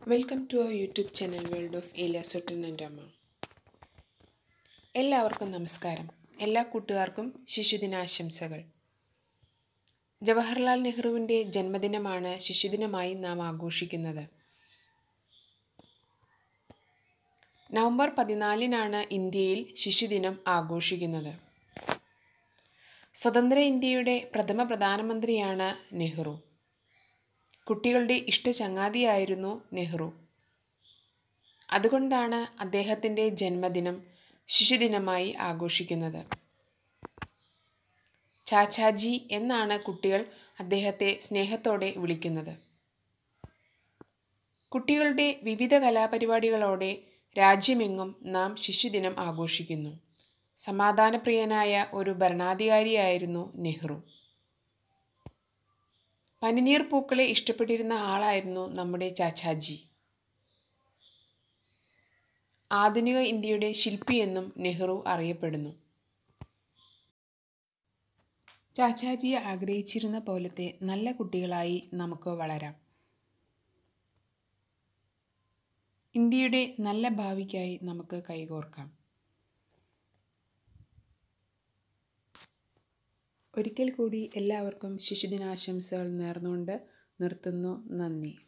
welcome to our YouTube channel world of ഏലിയ സൊട്ടൻ and അമ്മ എല്ലാവർക്കും നമസ്കാരം എല്ലാ കൂട്ടുകാർക്കും ശിശുദിനാശംസകൾ ജവഹർലാൽ നെഹ്റുവിൻ്റെ ജന്മദിനമാണ് ശിശുദിനമായി നാം ആഘോഷിക്കുന്നത് നവംബർ പതിനാലിനാണ് ഇന്ത്യയിൽ ശിശുദിനം ആഘോഷിക്കുന്നത് സ്വതന്ത്ര ഇന്ത്യയുടെ പ്രഥമ പ്രധാനമന്ത്രിയാണ് നെഹ്റു കുട്ടികളുടെ ഇഷ്ട ചങ്ങാതിയായിരുന്നു നെഹ്റു അതുകൊണ്ടാണ് അദ്ദേഹത്തിൻ്റെ ജന്മദിനം ശിശുദിനമായി ആഘോഷിക്കുന്നത് ചാച്ചാജി എന്നാണ് കുട്ടികൾ അദ്ദേഹത്തെ സ്നേഹത്തോടെ വിളിക്കുന്നത് കുട്ടികളുടെ വിവിധ കലാപരിപാടികളോടെ രാജ്യമെങ്ങും നാം ശിശുദിനം ആഘോഷിക്കുന്നു സമാധാനപ്രിയനായ ഒരു ഭരണാധികാരിയായിരുന്നു നെഹ്റു പനിനീർ പൂക്കളെ ഇഷ്ടപ്പെട്ടിരുന്ന ആളായിരുന്നു നമ്മുടെ ചാച്ചാജി ആധുനിക ഇന്ത്യയുടെ ശില്പി എന്നും നെഹ്റു അറിയപ്പെടുന്നു ചാച്ചാജി ആഗ്രഹിച്ചിരുന്ന പോലത്തെ നല്ല കുട്ടികളായി നമുക്ക് വളരാം ഇന്ത്യയുടെ നല്ല ഭാവിക്കായി നമുക്ക് കൈകോർക്കാം ഒരിക്കൽ കൂടി എല്ലാവർക്കും ശിശുദിനാശംസകൾ നേർന്നുകൊണ്ട് നിർത്തുന്നു നന്ദി